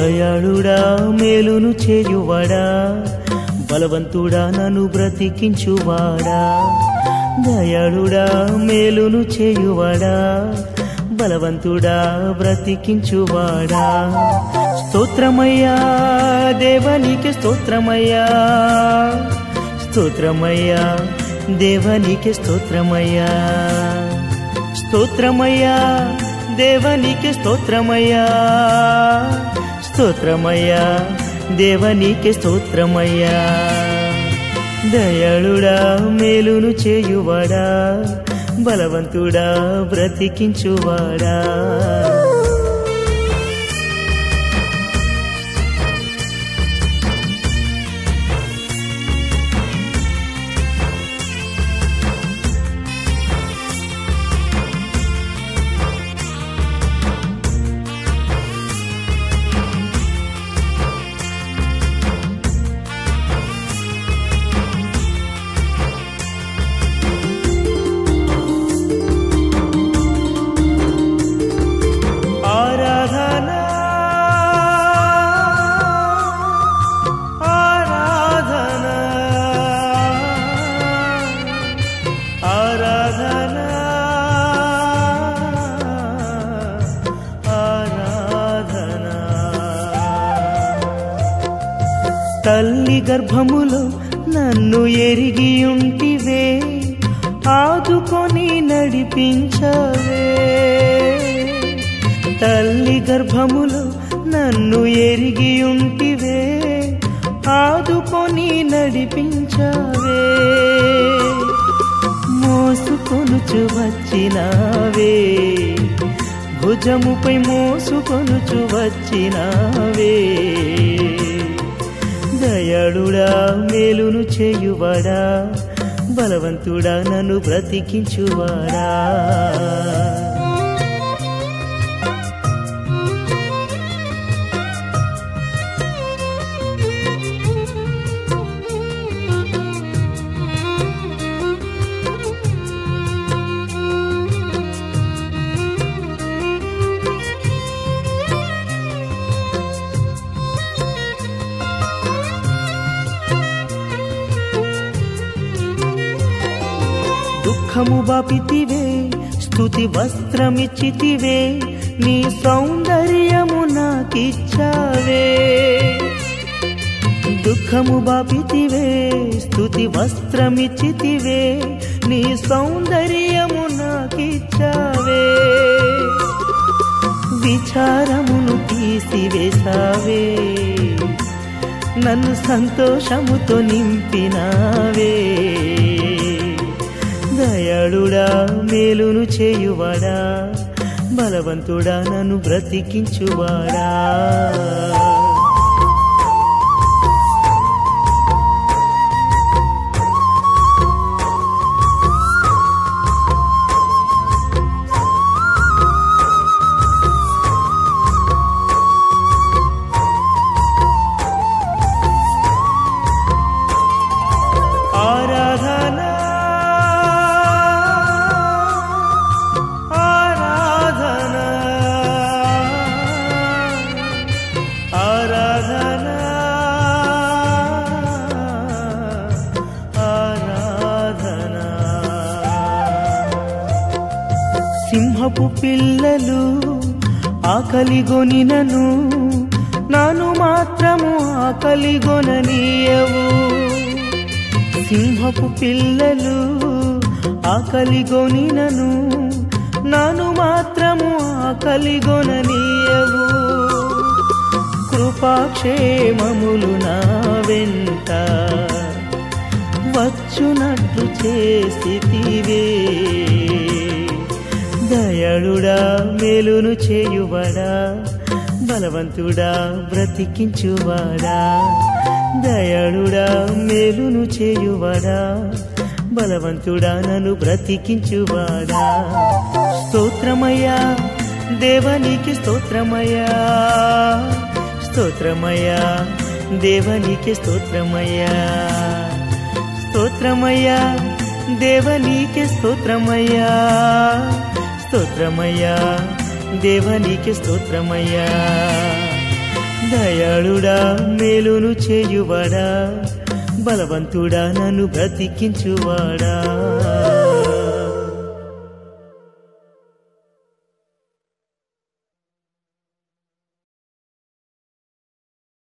దయాళుడా మేలును చేయువాడా బలవంతుడా నన్ను బ్రతికించువాడా దయాళుడా మేలును చేయువాడా బలవంతుడా బ్రతికించువాడా స్తోత్రమయ్యా దేవనికి స్తోత్రమయ్యా స్తోత్రమయ్యా దేవనికి స్తోత్రమయ్యా స్తోత్రమయ్యా దేవనికి స్తోత్రమయ్యా స్తోత్రమయ్యా దేవనికి స్తోత్రమయ్యా దయాళుడా మేలును చేయువాడా బలవంతుడా బ్రతికించువాడా ఆరాధన ఆరాధన ఆరాధన ఆరాధన తల్లి గర్భములో నన్ను ఎరిగి ఉంటివే ఆదుకొని నడిపించవే తల్లి గర్భములో నన్ను ఎరిగి ఉంటివే ఆదుకొని నడిపించవే మోసుకొనుచు వచ్చినావే భుజముపై మోసుకొనుచు వచ్చినావే దయాళుడా మేలును చేయువాడా బలవంతుడా నన్ను బ్రతికించువాడా దుఃఖము బాపితివే స్థుతి వస్త్రమిచ్చితివే నీ సౌందర్యము నాకిచ్చావే దుఃఖము బాపితివే స్థుతి వస్త్రమిచ్చితివే నీ సౌందర్యము నాకిచ్చావే విచారమును తీసివేసావే నన్ను సంతోషముతో నింపినావే దయాళుడా మేలును చేయువాడా బలవంతుడా నన్ను బ్రతికించువాడా ఆరాధన ఆరాధన ఆరాధన ఆరాధన సింహపు పిల్లలు ఆకలిగొనినను నాను మాత్రము ఆకలిగొననీయవు సింహపు పిల్లలు ఆకలిగొనినను నాను మాత్రము ఆకలిగొననీయవు కృపాక్షేమములు నా వెంట వచ్చునట్లు చేసితివే దయాళుడా మేలును చేయువాడా బలవంతుడా బ్రతికించువాడా దయాళుడా మేలును చేయువాడా బలవంతుడా నన్ను బ్రతికించువాడా స్తోత్రమయ్యా దేవనికి స్తోత్రమయ్యా స్తోత్రమయ్యా దేవనికి స్తోత్రమయ్యా స్తోత్రమయ్యా దేవనికి స్తోత్రమయ్యా స్తోత్రమయ్యా దేవనికి స్తోత్రమయ్యా దయాళుడా మేలును చేయువాడా బలవంతుడా నన్ను బ్రతికించువాడా